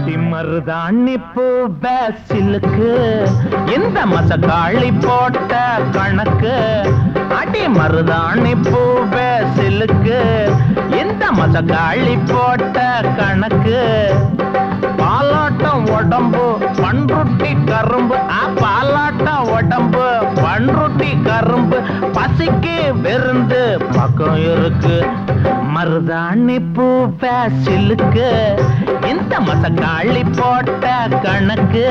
அடி மருதாணி பூ பேசிலுக்கு இந்த மசக்காளி போட்ட கணக்கு அடி மருதாணி பூ பேசிலுக்கு இந்த மசக்காளி போட்ட கணக்கு பாலாட்டம் உடம்பு பண்ருட்டி கரும்பு ஆ, பாலாட்டம் உடம்பு பண்ருட்டி கரும்பு பசிக்கு விருந்து பக்கம் இருக்கு மருதாணி பூ பேசிலுக்கு இந்த மசக்காளி போட்ட கணக்கு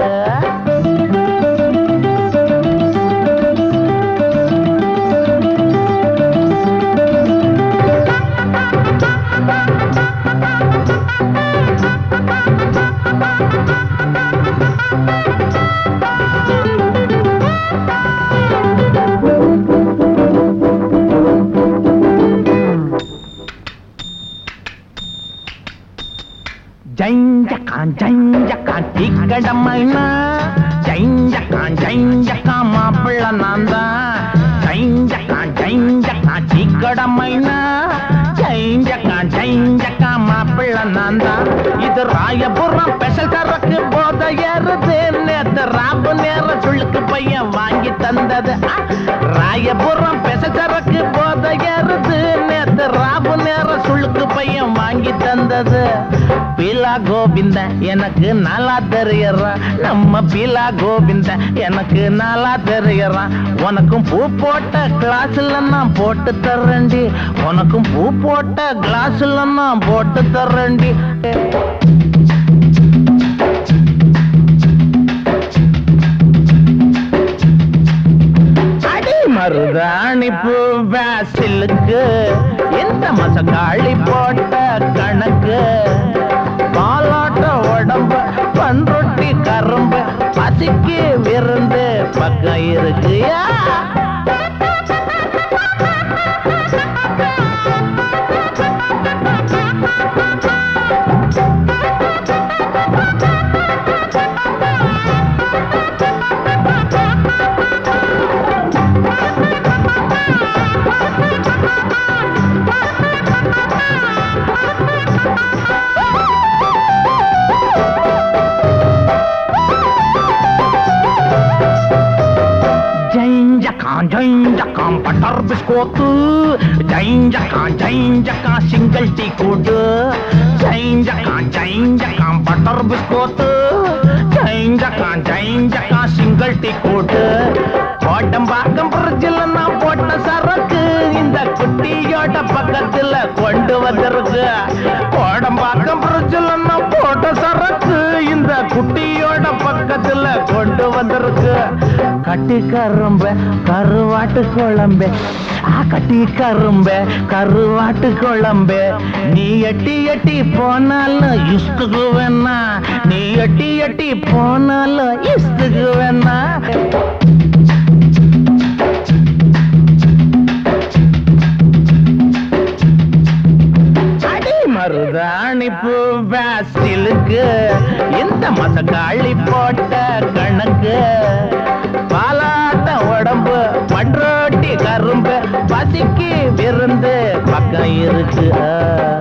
ஜைஞ்சக்கான் ஜைஞ்சக்கான் டீக்கடமைனா ஜைஞ்சக்கான் ஜைஞ்சக்கான் மாப்பிள்ள நான் தான் ஜைஞ்சக்கான் ஜைஞ்சக்கான் டீக்கடமைனா ஜைஞ்சக்கான் ஜைஞ்சக்கான் மாப்பிள்ள நான் தான் இது ராயபுரம் ஸ்பெஷல் தரக்கு போத ஏறுது நேத்து ராபு நேரம் சுளுக்கு பையன் வாங்கி தந்தது ஆ, ராயபுரம் ஸ்பெஷல் தரக்கு போத ஏறுது நேத்து ராபு நேரம் சுளுக்கு பையன் வாங்கி தந்தது பீலா கோவிந்த எனக்கு நல்லா தெரியறான் நம்ம பீலா கோவிந்த எனக்கு நல்லா தெரியறான் உனக்கும் பூ போட்ட கிளாஸ்ல நான் போட்டு தர்றேன்டி உனக்கும் பூ போட்ட கிளாஸ்ல நான் போட்டு தர்றேன்டி அடி மருதாணி பூ வாசிலுக்கு இந்த மசக்காளி போட்ட கணக்கு பாலாட்ட உடம்பு பண்ரொட்டி கரும்பு பசிக்கு விருந்து பக்கம் இருக்குயா ஜைஞ்சக்கான் ஜைஞ்சக்கான் பட்டர் பிஸ்கோத்து ஜைஞ்சக்கான் ஜைஞ்சக்கான் சிங்கிள் டீ கூடு ஜைஞ்சக்கான் ஜைஞ்சக்கான் பட்டர் பிஸ்கோத்து ஜைஞ்சக்கான் ஜைஞ்சக்கான் சிங்கிள் டீ கூடு கோட்டம்பாக்கம் பிரிட்ஜில் நான் போட்ட சரக்கு இந்த குட்டியோட பக்கத்துல கொண்டு வந்திருக்கு கோடம்பாக்கம் பிரிட்ஜில் நான் போட்ட சரக்கு இந்த குட்டியோட பக்கத்துல கொண்டு வந்திருக்கு கட்டி கரும்ப கருவாட்டு குழம்பு ஆ கட்டி கரும்ப கருவாட்டு குழம்பு நீ எட்டி எட்டி போனாலும் இஷ்டுக்கு வேணா நீ எட்டி எட்டி போனாலும் இஷ்டுக்கு வேணா அடி மருதாணி பூ வாசிலுக்கு இந்த மசக்காளி போட்ட கணக்கு பாலாட்ட உடம்பு பண்ரோட்டி கரும்பு பசிக்கு விருந்து பக்கம் இருக்கு ஆ.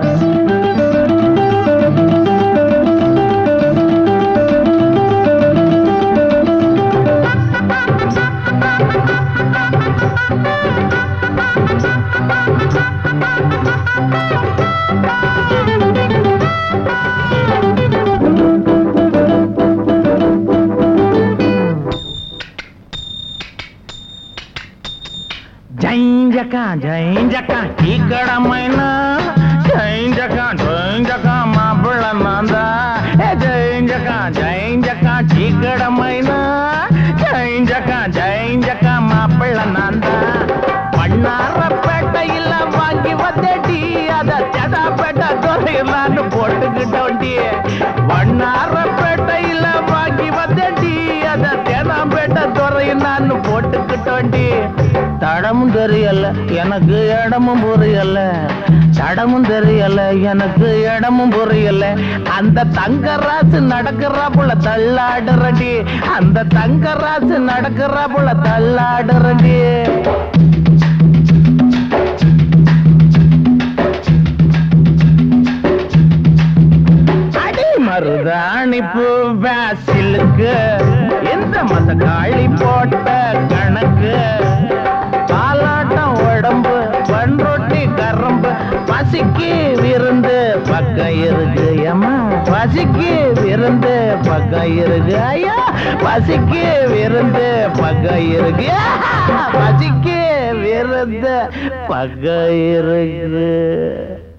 జైంజకా జైంజకా ఇక్కడమైనా జైంజకా జైంజకా మా పిల్ల నాందా ఏ జైంజకా జైంజకా ఇక్కడమైనా జైంజకా జైంజకా మా పిల్ల నాందా பண்ணாரப்பேட்டையில வாங்கி வந்தேடி அத ஜடாப்பேட்டை துறையிலான்னு போட்டுக்கிட்டோண்டி பண்ணாரப்பேட்டையில வாங்கி வந்தேடி அத தேனாம்பேட்டை துறையிலான்னு போட்டுக்கிட்டோண்டி தடமும் தெரியல எனக்கு இடமும் புரியல தடமும் தெரியல எனக்கு இடமும் புரியல அந்த தங்கராசு நடக்கிறாப்புல தள்ளாடுறடி அந்த தங்கராசு நடக்கிறாப்புல தள்ளாடுறடி அடி மருதா கருப்பு பேசிலுக்கு எந்த மசக்காளி போட்ட கணக்கு பாலாட்டம் உடம்பு பண்ரொட்டி கரம்பு பசிக்கு விருந்து பக்கம் இருக்கு ஏமா பசிக்கு விருந்து பக்கம் இருக்கு ஐயா பசிக்கு விருந்து பக்கம் இருக்கு ஆஹா! பசிக்கு விருந்து பக்கம் இருக்கு